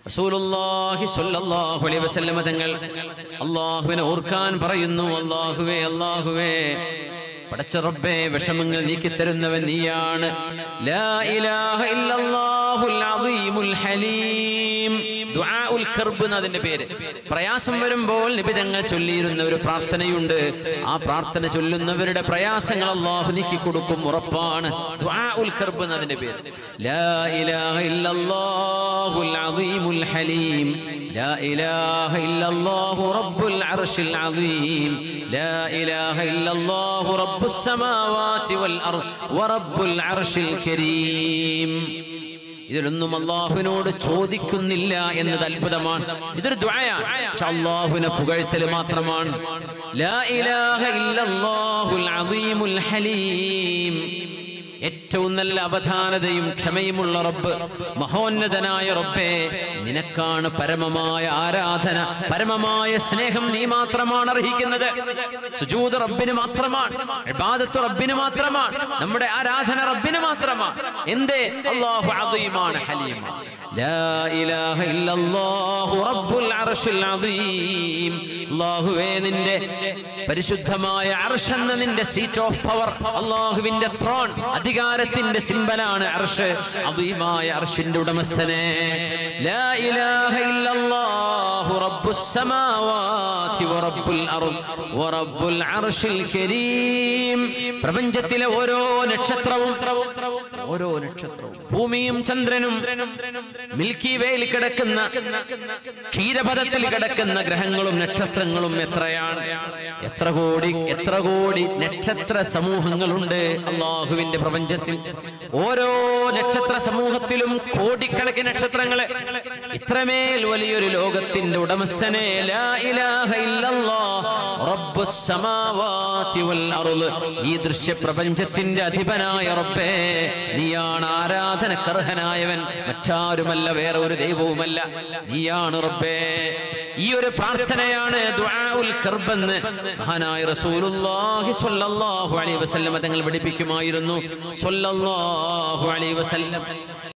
റസൂലുള്ളാഹി സ്വല്ലല്ലാഹു അലൈഹി വസല്ലമ തങ്ങൾ അള്ളാഹുവിനെ ഓർക്കാൻ പറയുന്നു അള്ളാഹുവേ അള്ളാഹുവേ പടച്ച റബ്ബേ വിഷമങ്ങൾ നീക്കി തരുന്നവൻ നീയാണ് ലാ ഇലാഹ ഇല്ലല്ലാഹുൽ അദീമുൽ ഹലീം ദുആഉൽ കർബ് എന്ന് അതിന്റെ പേര് പ്രയാസം വരുമ്പോൾ നിബിതങ്ങൾ ചൊല്ലിയിരുന്ന ഒരു പ്രാർത്ഥനയുണ്ട് ആ പ്രാർത്ഥന ചൊല്ലുന്നവരുടെ പ്രയാസങ്ങൾ അള്ളാഹു നീക്കി കൊടുക്കും ഉറപ്പാണ് ദുആഉൽ കർബ് എന്ന് അതിന്റെ പേര് ലാ ഇലാഹ ഇല്ലല്ലാഹുൽ അദീമുൽ ഹലീം لا إله إلا الله رب العرش العظيم لا إله إلا الله رب السماوات والأرض ورب العرش الكريم ഇതിലൊന്നും അള്ളാഹുവിനോട് ചോദിക്കുന്നില്ല എന്നത് അത്ഭുതമാണ് ഇതൊരു ദ്വായാണ് പക്ഷെ അള്ളാഹുവിനെ പുകഴ്ത്തല് മാത്രമാണ് ലാ ഇലാഹ ഇല്ലല്ലാഹുൽ അദീമുൽ ഹലീം ഏറ്റവും നല്ല അവധാനതയും ക്ഷമയുമുള്ള റബ്ബ് മഹോന്നതനായ റബ്ബേ നിനക്കാണ് പരമമായ ആരാധന പരമമായ സ്നേഹം നീ മാത്രമാണ് അർഹിക്കുന്നത് സുജൂദ് റബ്ബിന് മാത്രമാണ് ഇബാദത്ത് റബ്ബിന് മാത്രമാണ് നമ്മുടെ ആരാധന റബ്ബിന് മാത്രമാണ് എന്തേ അല്ലാഹു അദീമാണ് ഹലീമാണ് ലാ ഇലാഹ ഇല്ലല്ലാഹു റബ്ബുൽ അർശിൽ അദീം അല്ലാഹുവേ നിന്റെ പരിശുദ്ധമായ അർശ് എന്ന നിന്റെ സീറ്റ് ഓഫ് പവർ അല്ലാഹുവിന്റെ ത്രോൺ അധികാരത്തിന്റെ സിമ്പലാണ് അർഷ് അദീമായ അർഷിന്റെ ഉടമസ്ഥനെ ലാ ഇലാഹ ഇല്ലല്ലാഹു റബ്ബുസ് സമാവാതി വറബ്ബുൽ അർദ് വറബ്ബുൽ അർശിൽ കരീം പ്രപഞ്ചത്തിലെ ഓരോ നക്ഷത്രവും ഓരോ നക്ഷത്രവും ഭൂമിയും ചന്ദ്രനും മിൽക്കി വേയിൽ കിടക്കുന്ന ക്ഷീരപഥത്തിൽ കിടക്കുന്ന ഗ്രഹങ്ങളും നക്ഷത്രങ്ങളും എത്രയാണ് എത്ര കോടി എത്ര കോടി നക്ഷത്ര സമൂഹങ്ങളുണ്ട് അള്ളാഹുവിന്റെ പ്രപഞ്ചത്തിൽ ഓരോ നക്ഷത്ര സമൂഹത്തിലും കോടിക്കണക്കിന് നക്ഷത്രങ്ങളെ ഇത്രമേൽ വലിയൊരു ലോകത്തിന്റെ ഉടമസ്ഥനെ ലാ ഇലാഹ ഇല്ലല്ലാഹ് റബ്ബുസ് സമാവാതി വൽ അർള് ഈ ദൃശ്യ പ്രപഞ്ചത്തിന്റെ അധിപനായ റബ്ബേ നീയാണ് ആരാധനക്കർഹനായവൻ മറ്റാരുമല്ല വേറെ ഒരു ദൈവവുമല്ല നീയാണ് റബ്ബേ ഈ ഒരു പ്രാർത്ഥനയാണ് ദുആഉൽ കർബെന്ന് മഹാനായ റസൂലുള്ളാഹി സ്വല്ലല്ലാഹു അലൈഹി വസല്ലം തങ്ങൾ പഠിപ്പിക്കുമായിരുന്നു സ്വല്ലല്ലാഹു അലൈഹി വസല്ലം